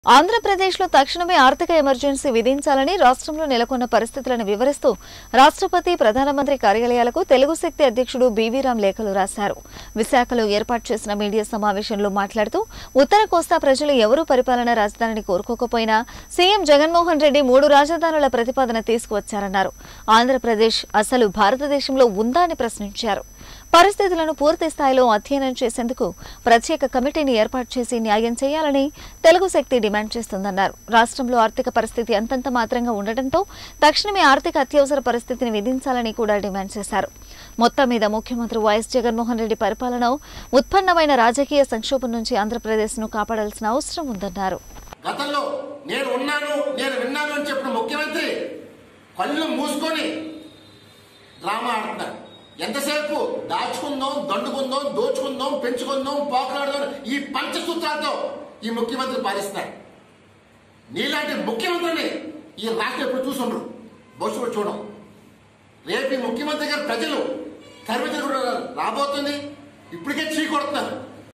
ఆంధ్రప్రదేశ్లో తక్షణమే ఆర్థిక ఎమర్జెన్సీ విధించాలని రాష్ట్రంలో నెలకొన్న పరిస్థితులను వివరిస్తూ రాష్ట్రపతి ప్రధానమంత్రి కార్యాలయాలకు తెలుగు శక్తి అధ్యక్షుడు బీవీరాం లేఖలు రాశారు విశాఖలో ఏర్పాటు చేసిన మీడియా సమావేశంలో మాట్లాడుతూ ఉత్తర కోస్తా ప్రజలు ఎవరూ పరిపాలన రాజధానిని కోరుకోకపోయినా సీఎం జగన్మోహన్ రెడ్డి మూడు రాజధానుల ప్రతిపాదన తీసుకువచ్చారన్నారు ఆంధ్రప్రదేశ్ అసలు భారతదేశంలో ఉందా అని ప్రశ్నించారు పరిస్థితులను పూర్తి స్థాయిలో అధ్యయనం చేసేందుకు ప్రత్యేక కమిటీని ఏర్పాటు చేసి న్యాయం చేయాలని తెలుగు శక్తి డిమాండ్ చేస్తుందన్నారు రాష్ట్రంలో ఆర్థిక పరిస్థితి అంతంత మాత్రంగా ఉండటంతో తక్షణమే ఆర్థిక అత్యవసర పరిస్థితిని విధించాలని కూడా డిమాండ్ చేశారు మొత్తం మీద ముఖ్యమంత్రి వైఎస్ జగన్మోహన్ రెడ్డి పరిపాలన ఉత్పన్నమైన రాజకీయ సంక్షోభం నుంచి ఆంధ్రప్రదేశ్ను కాపాడాల్సిన అవసరం ఉందన్నారు గతంలో నేను ఉన్నాను నేను విన్నాను అని చెప్పిన ముఖ్యమంత్రి కళ్ళు మూసుకొని డ్రామా ఆడుతున్నాడు ఎంతసేపు దాచుకుందాం దండుకుందాం దోచుకుందాం పెంచుకుందాం పోకలాడదాం ఈ పంచసూత్రాలతో ఈ ముఖ్యమంత్రి పాలిస్తున్నాడు నీలాంటి ముఖ్యమంత్రిని ఈ రాష్ట్రం ఎప్పుడు చూసుండ్రు భవిష్యత్తు చూడం రేపు ఈ ముఖ్యమంత్రి గారు ప్రజలు తరిమిత రాబోతుంది ఇప్పటికే చీ కొడుతున్నారు